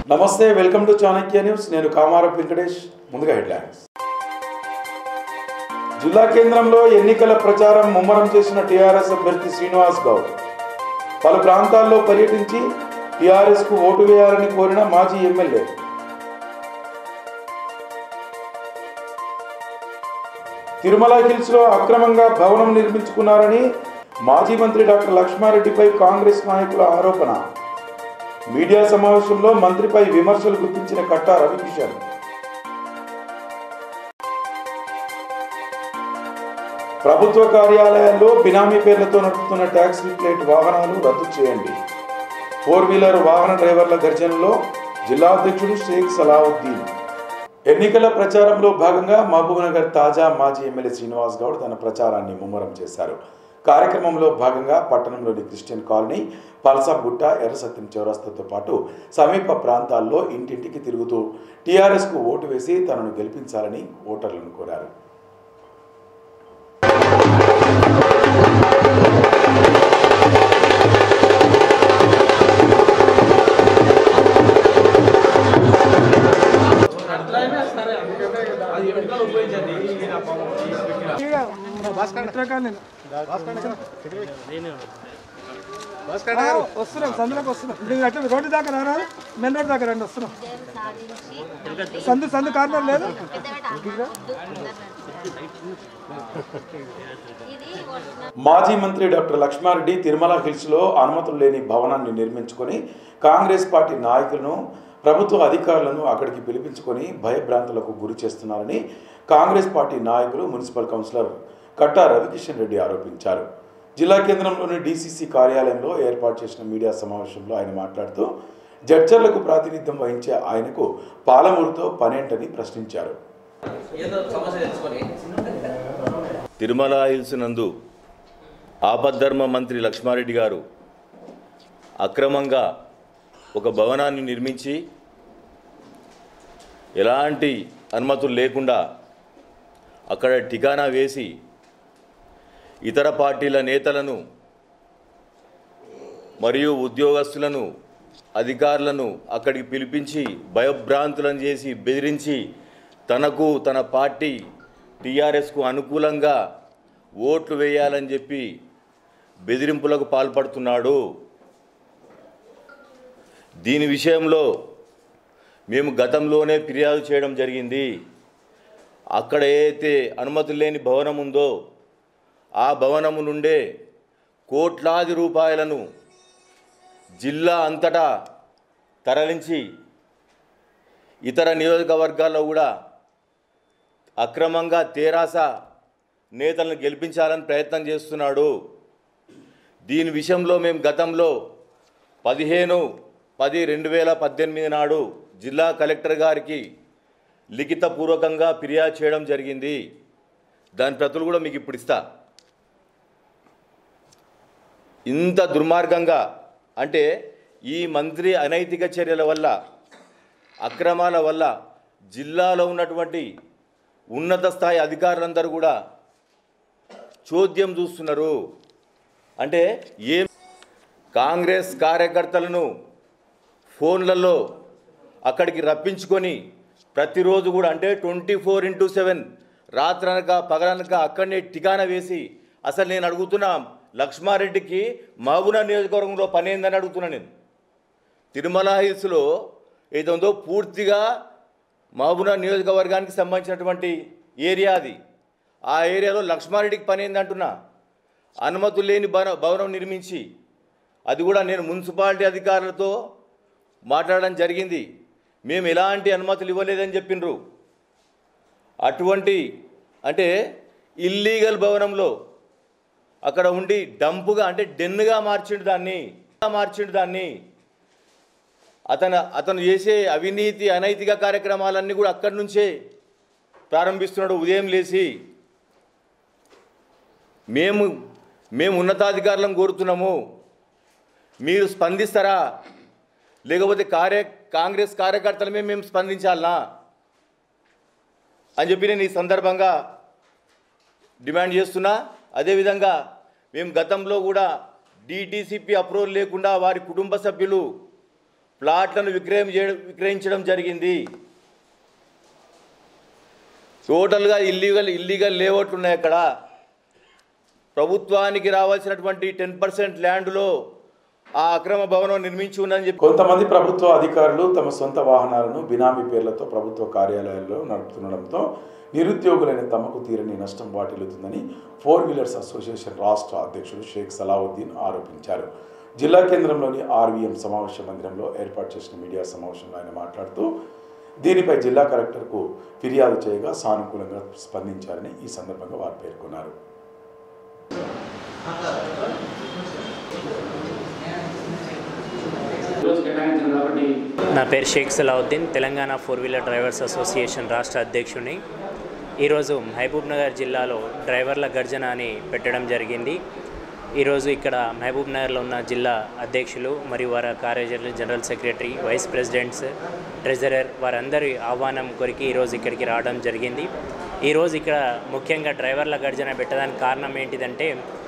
నమస్తే welcome to Chanakya news నేను కామారపు వెంకటేష్ ముందుగా హెడ్లైన్స్ జిల్లా కేంద్రంలో ఎన్నికల ప్రచారం ముమ్మరం చేసిన టీఆర్ఎస్ అభ్యర్థి శ్రీనివాస్ గౌడ్ పలు ప్రాంతాల్లో పర్యటించి టీఆర్ఎస్ కు ఓటు వేయాలని కోరిన మాజీ ఎమ్మెల్యే తిరుమల హిల్స్ లో అక్రమంగా భవనం నిర్మించుకున్నారని మాజీ మంత్రి డాక్టర్ లక్ష్మారెడ్డిపై కాంగ్రెస్ నాయకుల ఆరోపణ మీడియా సమావేశంలో మంత్రిపై విమర్శలు గుర్తించిన కట్టా రవికిషన్ ప్రభుత్వ కార్యాలయాల్లో బినామీ పేర్లతో నడుపుతున్న ట్యాక్స్ రిప్లేట్ వాహనాలు రద్దు చేయండి ఫోర్ వీలర్ వాహన డ్రైవర్ల గర్జనలో జిల్లా అధ్యక్షుడు షేక్ సలావుద్దీన్ ఎన్నికల ప్రచారంలో భాగంగా మహబూబ్నగర్ తాజా మాజీ ఎమ్మెల్యే శ్రీనివాస్ గౌడ్ తన ప్రచారాన్ని ముమ్మరం చేశారు కార్యక్రమంలో భాగంగా పట్టణంలోని క్రిస్టియన్ కాలనీ పల్సాగుట్ట ఎర్రసత్యం చౌరస్తాతో పాటు సమీప ప్రాంతాల్లో ఇంటింటికి తిరుగుతూ టీఆర్ఎస్కు ఓటు వేసి తనను గెలిపించాలని ఓటర్లను కోరారు వస్తున్నాం సందులోకి వస్తున్నాం మీరు అట్లా రోడ్డు దాకా రారా మెయిన్ రోడ్ దాకా రండి వస్తున్నాం సందు సందు కార్నర్ లేదు మాజీ మంత్రి డాక్టర్ లక్ష్మారెడ్డి తిరుమల హిల్స్లో అనుమతులు లేని భవనాన్ని నిర్మించుకొని కాంగ్రెస్ పార్టీ నాయకులను ప్రభుత్వ అధికారులను అక్కడికి పిలిపించుకొని భయభ్రాంతులకు గురి చేస్తున్నారని కాంగ్రెస్ పార్టీ నాయకులు మున్సిపల్ కౌన్సిలర్ కట్టా రవికిషన్ రెడ్డి ఆరోపించారు జిల్లా కేంద్రంలోని డీసీసీ కార్యాలయంలో ఏర్పాటు చేసిన మీడియా సమావేశంలో ఆయన మాట్లాడుతూ జడ్చర్లకు ప్రాతినిధ్యం వహించే ఆయనకు పాలమూరుతో పనేంటని ప్రశ్నించారు తిరుమల హిల్స్ నందు ఆపద్ధర్మ మంత్రి లక్ష్మారెడ్డి గారు అక్రమంగా ఒక భవనాన్ని నిర్మించి ఎలాంటి అనుమతులు లేకుండా అక్కడ ఠికానా వేసి ఇతర పార్టీల నేతలను మరియు ఉద్యోగస్తులను అధికారులను అక్కడికి పిలిపించి భయభ్రాంతులను చేసి బెదిరించి తనకు తన పార్టీ టీఆర్ఎస్కు అనుకూలంగా ఓట్లు వేయాలని చెప్పి బెదిరింపులకు పాల్పడుతున్నాడు దీని విషయంలో మేము గతంలోనే ఫిర్యాదు చేయడం జరిగింది అక్కడ ఏదైతే అనుమతి లేని భవనం ఉందో ఆ భవనము నుండే కోట్లాది రూపాయలను జిల్లా అంతటా తరలించి ఇతర నియోజకవర్గాల్లో కూడా అక్రమంగా తేరాస నేతలను గెలిపించాలని ప్రయత్నం చేస్తున్నాడు దీని విషయంలో మేము గతంలో పదిహేను పది రెండు వేల పద్దెనిమిది నాడు జిల్లా కలెక్టర్ గారికి లిఖితపూర్వకంగా ఫిర్యాదు చేయడం జరిగింది దాని ప్రతులు కూడా మీకు ఇప్పుడు ఇస్తా ఇంత దుర్మార్గంగా అంటే ఈ మంత్రి అనైతిక చర్యల వల్ల అక్రమాల వల్ల జిల్లాలో ఉన్నటువంటి ఉన్నత స్థాయి అధికారులందరూ కూడా చోద్యం చూస్తున్నారు అంటే ఏం కాంగ్రెస్ కార్యకర్తలను ఫోన్లలో అక్కడికి రప్పించుకొని ప్రతిరోజు కూడా అంటే ట్వంటీ ఫోర్ ఇంటూ సెవెన్ రాత్రనక పగలనక అక్కడనే టికానా వేసి అసలు నేను అడుగుతున్నా లక్ష్మారెడ్డికి మహబూనా నియోజకవర్గంలో పని ఏందని అడుగుతున్నా నేను తిరుమల హిల్స్లో ఏదో ఉందో పూర్తిగా మహబూనా నియోజకవర్గానికి సంబంధించినటువంటి ఏరియా అది ఆ ఏరియాలో లక్ష్మారెడ్డికి పని ఏందంటున్నా అనుమతులు లేని భవ- భవనం నిర్మించి అది కూడా నేను మున్సిపాలిటీ అధికారులతో మాట్లాడడం జరిగింది మేము ఎలాంటి అనుమతులు ఇవ్వలేదని చెప్పిండ్రు అటువంటి అంటే ఇల్లీగల్ భవనంలో అక్కడ ఉండి డంపుగా అంటే డెన్నుగా మార్చిండు దాన్ని మార్చిండు దాన్ని అతను అతను చేసే అవినీతి అనైతిక కార్యక్రమాలన్నీ కూడా అక్కడి నుంచే ప్రారంభిస్తున్నాడు ఉదయం లేచి మేము మేము ఉన్నతాధికారులను కోరుతున్నాము మీరు స్పందిస్తారా లేకపోతే కార్య కాంగ్రెస్ కార్యకర్తలమే మేము స్పందించాలనా అని చెప్పి నేను ఈ సందర్భంగా డిమాండ్ చేస్తున్నా అదేవిధంగా మేము గతంలో కూడా డిటీసీపీ అప్రూవల్ లేకుండా వారి కుటుంబ సభ్యులు ప్లాట్లను విక్రయం చేయడం విక్రయించడం జరిగింది టోటల్గా ఇల్లీగల్ ఇల్లీగల్ లేఅవుట్లు ఉన్నాయి అక్కడ ప్రభుత్వానికి రావాల్సినటువంటి టెన్ పర్సెంట్ ల్యాండ్లో ఆ అక్రమ భవనం నిర్మించి ఉందని చెప్పి కొంతమంది ప్రభుత్వ అధికారులు తమ సొంత వాహనాలను బినామీ పేర్లతో ప్రభుత్వ కార్యాలయాల్లో నడుపుతుండడంతో నిరుద్యోగులైన తమకు తీరని నష్టం వాటిల్లుతుందని ఫోర్ వీలర్స్ అసోసియేషన్ రాష్ట్ర అధ్యక్షుడు షేక్ సలావుద్దీన్ ఆరోపించారు జిల్లా కేంద్రంలోని ఆర్వీఎం సమావేశ మందిరంలో ఏర్పాటు చేసిన మీడియా సమావేశంలో ఆయన మాట్లాడుతూ దీనిపై జిల్లా కలెక్టర్కు ఫిర్యాదు చేయగా సానుకూలంగా స్పందించారని ఈ సందర్భంగా వారు పేర్కొన్నారు ఈరోజు కేటాయించారు కాబట్టి నా పేరు Sheikh Salauddin Telangana four wheeler drivers association రాష్ట్ర అధ్యక్షుడిని ఈరోజు మహబూబ్ నగర్ జిల్లాలో డ్రైవర్ల గర్జన అని పెట్టడం జరిగింది ఈరోజు ఇక్కడ మహబూబ్ నగర్లో ఉన్న జిల్లా అధ్యక్షులు మరియు వారి కార్యదర్శులు general secretary vice presidents treasurer వారందరి ఆహ్వానం కొరికి ఈరోజు ఇక్కడికి రావడం జరిగింది ఈరోజు ఇక్కడ ముఖ్యంగా డ్రైవర్ల గర్జన పెట్టడానికి కారణం ఏంటిదంటే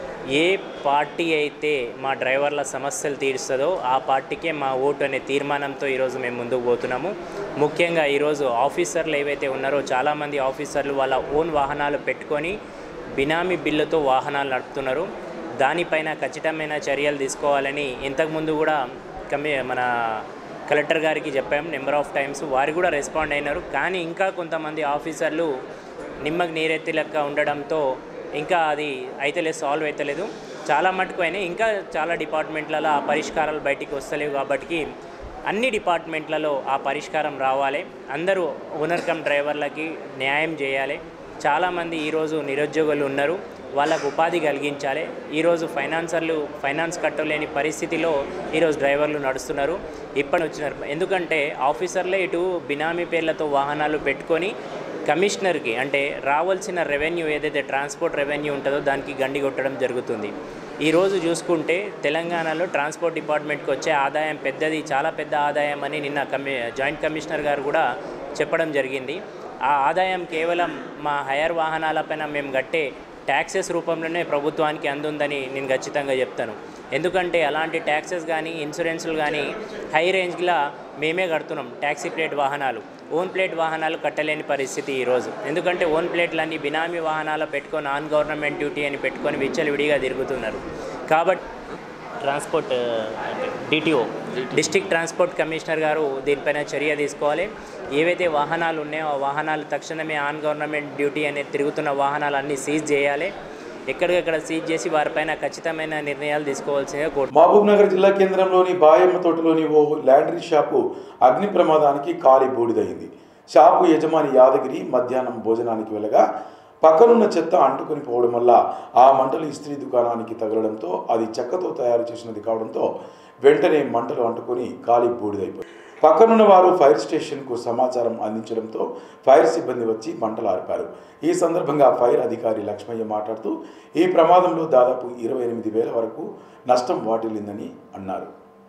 ఏ పార్టీ అయితే మా డ్రైవర్ల సమస్యలు తీరుస్తుందో ఆ పార్టీకే మా ఓటు అనే తీర్మానంతో ఈరోజు మేము ముందుకు పోతున్నాము ముఖ్యంగా ఈరోజు ఆఫీసర్లు ఏవైతే ఉన్నారో చాలామంది ఆఫీసర్లు వాళ్ళ ఓన్ వాహనాలు పెట్టుకొని బినామీ బిల్లుతో వాహనాలు నడుపుతున్నారు దానిపైన ఖచ్చితమైన చర్యలు తీసుకోవాలని ఇంతకుముందు కూడా కమి మన కలెక్టర్ గారికి చెప్పాము నెంబర్ ఆఫ్ టైమ్స్ వారు కూడా రెస్పాండ్ అయినారు కానీ ఇంకా కొంతమంది ఆఫీసర్లు నిమ్మకి నీరెత్తి లెక్క ఉండడంతో ఇంకా అది అయితలేదు సాల్వ్ అవుతలేదు చాలా మటుకు అయినాయి ఇంకా చాలా డిపార్ట్మెంట్లలో ఆ పరిష్కారాలు బయటికి వస్తలేవు కాబట్టి అన్ని డిపార్ట్మెంట్లలో ఆ పరిష్కారం రావాలి అందరూ ఓనర్ కమ్ డ్రైవర్లకి న్యాయం చేయాలి చాలామంది ఈరోజు నిరుద్యోగులు ఉన్నారు వాళ్ళకు ఉపాధి కలిగించాలి ఈరోజు ఫైనాన్సర్లు ఫైనాన్స్ కట్టలేని పరిస్థితిలో ఈరోజు డ్రైవర్లు నడుస్తున్నారు ఇప్పటి వచ్చినారు ఎందుకంటే ఆఫీసర్లే ఇటు బినామీ పేర్లతో వాహనాలు పెట్టుకొని కమిషనర్కి అంటే రావాల్సిన రెవెన్యూ ఏదైతే ట్రాన్స్పోర్ట్ రెవెన్యూ ఉంటుందో దానికి గండి కొట్టడం జరుగుతుంది ఈరోజు చూసుకుంటే తెలంగాణలో ట్రాన్స్పోర్ట్ డిపార్ట్మెంట్కి వచ్చే ఆదాయం పెద్దది చాలా పెద్ద ఆదాయం అని నిన్న కమి జాయింట్ కమిషనర్ గారు కూడా చెప్పడం జరిగింది ఆ ఆదాయం కేవలం మా హయర్ వాహనాలపైన మేము కట్టే ట్యాక్సెస్ రూపంలోనే ప్రభుత్వానికి అందుందని నేను ఖచ్చితంగా చెప్తాను ఎందుకంటే అలాంటి ట్యాక్సెస్ కానీ ఇన్సూరెన్స్లు కానీ హై రేంజ్లా మేమే కడుతున్నాం ట్యాక్సీ ప్లేట్ వాహనాలు ఓన్ ప్లేట్ వాహనాలు కట్టలేని పరిస్థితి ఈరోజు ఎందుకంటే ఓన్ ప్లేట్లన్నీ బినామీ వాహనాలు పెట్టుకొని నాన్ గవర్నమెంట్ డ్యూటీ అని పెట్టుకొని విచ్చలవిడిగా తిరుగుతున్నారు కాబట్టి ట్రాన్స్పోర్ట్ అంటే డిటిఓ డిస్ట్రిక్ట్ ట్రాన్స్పోర్ట్ కమిషనర్ గారు దీనిపైన చర్య తీసుకోవాలి ఏవైతే వాహనాలు ఉన్నాయో ఆ వాహనాలు తక్షణమే ఆన్ గవర్నమెంట్ డ్యూటీ అనేది తిరుగుతున్న వాహనాలు అన్నీ సీజ్ చేయాలి ఎక్కడికక్కడ సీజ్ చేసి వారిపైన ఖచ్చితమైన నిర్ణయాలు తీసుకోవాల్సిందిగా కోరు మహబూబ్ నగర్ జిల్లా కేంద్రంలోని బాయమ్మ తోటలోని ఓ లాండ్రీ షాపు అగ్ని ప్రమాదానికి కాలి బూడిదయింది షాపు యజమాని యాదగిరి మధ్యాహ్నం భోజనానికి వెళ్ళగా పక్కనున్న చెత్త అంటుకొని పోవడం వల్ల ఆ మంటలు ఇస్త్రీ దుకాణానికి తగలడంతో అది చెక్కతో తయారు చేసినది కావడంతో వెంటనే మంటలు అంటుకొని కాలి బూడిదైపోయి పక్కనున్న వారు ఫైర్ స్టేషన్కు సమాచారం అందించడంతో ఫైర్ సిబ్బంది వచ్చి మంటలు ఆర్పారు ఈ సందర్భంగా ఫైర్ అధికారి లక్ష్మయ్య మాట్లాడుతూ ఈ ప్రమాదంలో దాదాపు ఇరవై ఎనిమిది వేల వరకు నష్టం వాటిల్లిందని అన్నారు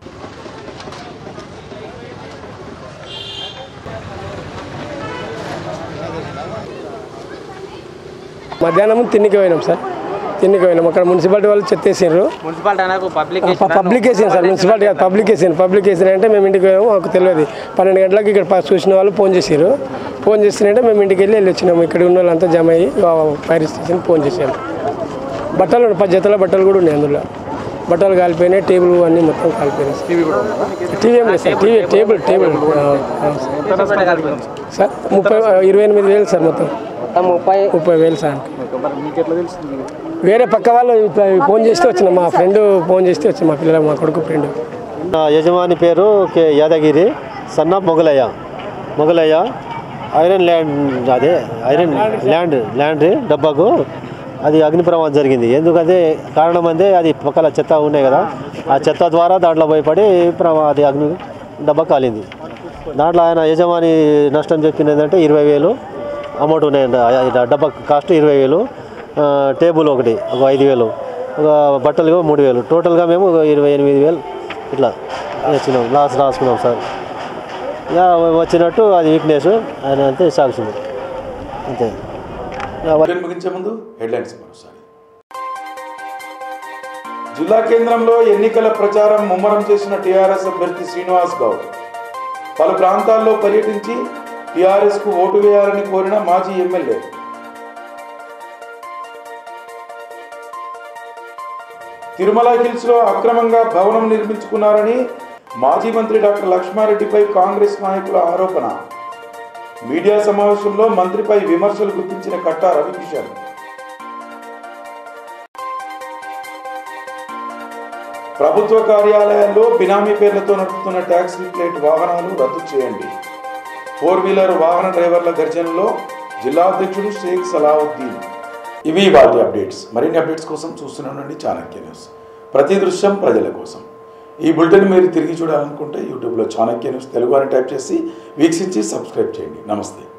మధ్యాహ్నం తిన్నికి పోయినాం సార్ తిన్నికి పోయినాం అక్కడ మున్సిపాలిటీ వాళ్ళు చెత్తేసారు మున్సిపాలిటీ అనకు పబ్లిక్ పబ్లిక్ వేసాను సార్ మున్సిపాలిటీ కాదు పబ్లిక్ వేసాను పబ్లిక్ వేసాను అంటే మేము ఇంటికి పోయాము మాకు తెలియదు పన్నెండు గంటలకు ఇక్కడ ప- చూసిన వాళ్ళు ఫోన్ చేశారు ఫోన్ చేస్తుంటే మేము ఇంటికి వెళ్ళి వెళ్ళి వచ్చినాము ఇక్కడ ఉన్న వాళ్ళంతా జమ అయ్యి ఆ ఫైర్ స్టేషన్ ఫోన్ చేశాను బట్టలు ఉన్నాయి, పది జతల బట్టలు కూడా ఉన్నాయి అందులో బట్టలు కాలిపోయినాయి టేబుల్ అన్నీ మొత్తం కాలిపోయినాయి సార్. టీవీ ఏం లేదు సార్ టీవీ టేబుల్ టేబుల్ ఆ, ఆ, సార్ ముప్పై ఇరవై ఎనిమిది వేలు సార్ మొత్తం ముప్పై ముప్పై వేలు సార్ వేరే పక్క వాళ్ళు ఇట్లా ఫోన్ చేస్తే వచ్చిన మా ఫ్రెండ్ ఫోన్ చేస్తే వచ్చిన మా పిల్లల మా కొడుకు ఫ్రెండ్ నా యజమాని పేరు కె యాదగిరి సన్న మొగలయ్య మొగలయ్య ఐరన్ ల్యాండ్ అదే ఐరన్ ల్యాండ్ ల్యాండ్ డబ్బాకు అది అగ్ని ప్రమాదం జరిగింది ఎందుకంటే కారణం అంటే అది పక్కల చెత్త ఉన్నాయి కదా ఆ చెత్త ద్వారా దాంట్లో భయపడి ప్రమా అది అగ్ని డబ్బా కాలింది దాంట్లో ఆయన యజమాని నష్టం చెప్పింది ఏంటంటే ఇరవై వేలు అమౌంట్ ఉన్నాయండి ఆ- ఆ డబ్బా కాస్ట్ ఇరవై వేలు ఆ, టేబుల్ ఒకటి ఒక ఐదు వేలు ఒక బట్టలు మూడు వేలు టోటల్గా మేము ఒక ఇరవై ఎనిమిది వేలు ఇట్లా వచ్చినాం లాస్ రాసుకున్నాం సార్ ఇక వచ్చినట్టు అది వీక్నెస్ ఆయన అంతే సాగుతుంది అంతే ఇక వార్తలు ముగించే ముందు హెడ్లైన్స్ మరోసారి జిల్లా కేంద్రంలో ఎన్నికల ప్రచారం ముమ్మరం చేసిన టీఆర్ఎస్ అభ్యర్థి శ్రీనివాస్ గౌడ్ పలు ప్రాంతాల్లో పర్యటించి టీఆర్ఎస్ కు ఓటు వేయాలని కోరిన మాజీ ఎమ్మెల్యే తిరుమల హిల్స్ లో అక్రమంగా భవనం నిర్మించుకున్నారని మాజీ మంత్రి డాక్టర్ లక్ష్మారెడ్డిపై కాంగ్రెస్ నాయకుల ఆరోపణ మీడియా సమావేశంలో మంత్రిపై విమర్శలు గుర్తించిన కట్టా రవికిషన్ ప్రభుత్వ కార్యాలయాల్లో బినామీ పేర్లతో నడుపుతున్న ట్యాక్స్ రిప్లేట్ వాహనాలు రద్దు చేయండి ఫోర్ వీలర్ వాహన డ్రైవర్ల గర్జనలో జిల్లా అధ్యక్షుడు షేక్ సలావుద్దీన్ ఇవి వాటి అప్డేట్స్ మరిన్ని అప్డేట్స్ కోసం చూస్తూనే ఉండండి చాణక్య న్యూస్ ప్రతి దృశ్యం ప్రజల కోసం ఈ బులెటిన్ మీరు తిరిగి చూడాలనుకుంటే యూట్యూబ్లో చాణక్య న్యూస్ తెలుగు అని టైప్ చేసి వీక్షించి సబ్స్క్రైబ్ చేయండి నమస్తే